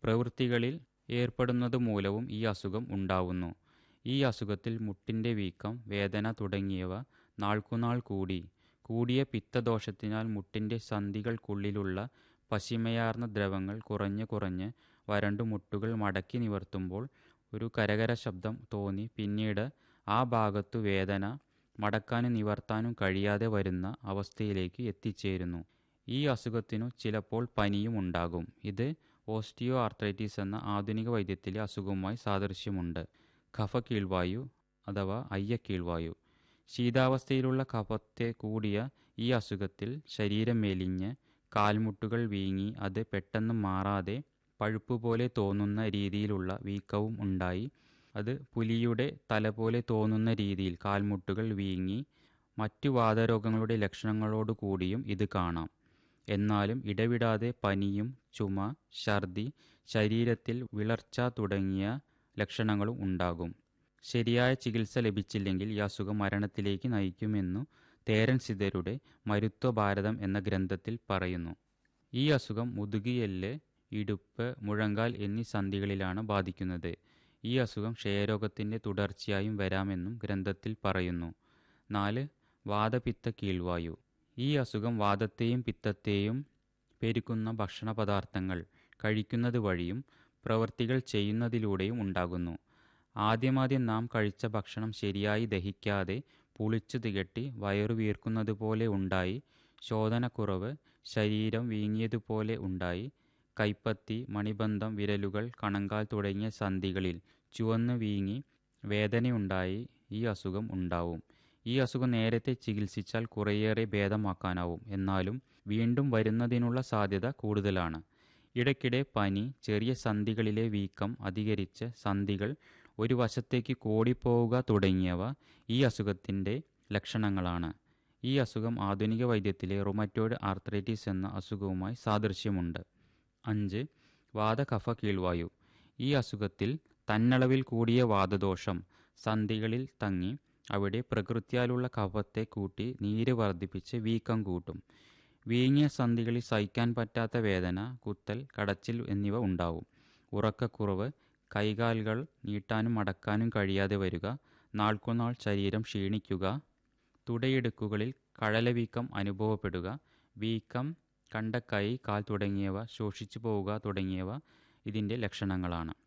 പ്രവൃത്തികളിൽ ഏർപ്പെടുന്നത് മൂലവും ഈ അസുഖം ഉണ്ടാവുന്നു ഈ അസുഖത്തിൽ മുട്ടിൻ്റെ വീക്കം വേദന തുടങ്ങിയവ നാൾക്കുനാൾ കൂടി കൂടിയ പിത്തദോഷത്തിനാൽ മുട്ടിൻ്റെ സന്ധികൾക്കുള്ളിലുള്ള പശിമയാർന്ന ദ്രവങ്ങൾ കുറഞ്ഞ് കുറഞ്ഞ് വരണ്ടു മുട്ടുകൾ മടക്കി നിവർത്തുമ്പോൾ ഒരു കരകര ശബ്ദം തോന്നി പിന്നീട് ആ ഭാഗത്തു വേദന മടക്കാനും നിവർത്താനും കഴിയാതെ വരുന്ന അവസ്ഥയിലേക്ക് എത്തിച്ചേരുന്നു ഈ അസുഖത്തിനു ചിലപ്പോൾ പനിയും ഉണ്ടാകും ഇത് ഓസ്റ്റിയോ ആർത്രൈറ്റിസ് എന്ന ആധുനിക വൈദ്യത്തിലെ അസുഖവുമായി സാദൃശ്യമുണ്ട് കഫ കീഴ്വായു അഥവാ അയ്യ കീഴ്വായു ശീതാവസ്ഥയിലുള്ള കഫത്തെ കൂടിയ ഈ അസുഖത്തിൽ ശരീരം മെലിഞ്ഞ് കാൽമുട്ടുകൾ വീങ്ങി അത് പെട്ടെന്ന് മാറാതെ പഴുപ്പ് പോലെ തോന്നുന്ന രീതിയിലുള്ള വീക്കവും ഉണ്ടായി അത് പുലിയുടെ തല പോലെ തോന്നുന്ന രീതിയിൽ കാൽമുട്ടുകൾ വീങ്ങി മറ്റു വാതരോഗങ്ങളുടെ ലക്ഷണങ്ങളോടു കൂടിയും ഇത് കാണാം എന്നാലും ഇടവിടാതെ പനിയും ചുമ ഛർദി ശരീരത്തിൽ വിളർച്ച തുടങ്ങിയ ലക്ഷണങ്ങളും ഉണ്ടാകും ശരിയായ ചികിത്സ ലഭിച്ചില്ലെങ്കിൽ ഈ അസുഖം മരണത്തിലേക്ക് നയിക്കുമെന്നു തേരൻ സിദ്ധരുടെ മരുത്വ ഭാരതം എന്ന ഗ്രന്ഥത്തിൽ പറയുന്നു ഈ അസുഖം മുതുകിയെല്ല് ഇടുപ്പ് മുഴങ്കാൽ എന്നീ സന്ധികളിലാണ് ബാധിക്കുന്നത് ഈ അസുഖം ക്ഷയരോഗത്തിൻ്റെ തുടർച്ചയായും വരാമെന്നും ഗ്രന്ഥത്തിൽ പറയുന്നു നാല് വാദപിത്ത കീഴ്വായു ഈ അസുഖം വാദത്തെയും പിത്തത്തെയും പെരുക്കുന്ന ഭക്ഷണ പദാർത്ഥങ്ങൾ കഴിക്കുന്നത് വഴിയും പ്രവൃത്തികൾ ചെയ്യുന്നതിലൂടെയും ഉണ്ടാകുന്നു ആദ്യമാദ്യം നാം കഴിച്ച ഭക്ഷണം ശരിയായി ദഹിക്കാതെ പുളിച്ചു തികട്ടി വയറു വീർക്കുന്നത് പോലെ ഉണ്ടായി ശോധനക്കുറവ് ശരീരം വീങ്ങിയതുപോലെ ഉണ്ടായി കൈപ്പത്തി മണിബന്ധം വിരലുകൾ കണങ്കാൽ തുടങ്ങിയ സന്ധികളിൽ ചുവന്ന് വീങ്ങി വേദനയുണ്ടായി ഈ അസുഖം ഉണ്ടാവും ഈ അസുഖം നേരത്തെ ചികിത്സിച്ചാൽ കുറേയേറെ ഭേദമാക്കാനാവും എന്നാലും വീണ്ടും വരുന്നതിനുള്ള സാധ്യത കൂടുതലാണ് ഇടയ്ക്കിടെ പനി ചെറിയ സന്ധികളിലെ വീക്കം അധികരിച്ച് സന്ധികൾ ഒരു വശത്തേക്ക് കോടിപ്പോവുക തുടങ്ങിയവ ഈ അസുഖത്തിൻ്റെ ലക്ഷണങ്ങളാണ് ഈ അസുഖം ആധുനിക വൈദ്യത്തിലെ റൊമറ്റോയിഡ് ആർത്രൈറ്റിസ് എന്ന അസുഖവുമായി സാദൃശ്യമുണ്ട് അഞ്ച് വാദകഫ കീഴ്വായു ഈ അസുഖത്തിൽ തന്നളവിൽ കൂടിയ വാദദോഷം സന്ധികളിൽ തങ്ങി അവിടെ പ്രകൃത്യാലുള്ള കഫത്തെ കൂട്ടി നീര് വർദ്ധിപ്പിച്ച് വീക്കം കൂട്ടും വീങ്ങിയ സന്ധികളിൽ സഹിക്കാൻ പറ്റാത്ത വേദന കുത്തൽ കടച്ചിൽ എന്നിവ ഉണ്ടാവും ഉറക്കക്കുറവ് കൈകാലുകൾ നീട്ടാനും മടക്കാനും കഴിയാതെ വരിക നാൾക്കുനാൾ ശരീരം ക്ഷീണിക്കുക തുടയിടുക്കുകളിൽ കഴലവീക്കം അനുഭവപ്പെടുക വീക്കം കണ്ട കൈ കാൽ തുടങ്ങിയവ ശോഷിച്ചു പോവുക തുടങ്ങിയവ ഇതിൻ്റെ ലക്ഷണങ്ങളാണ്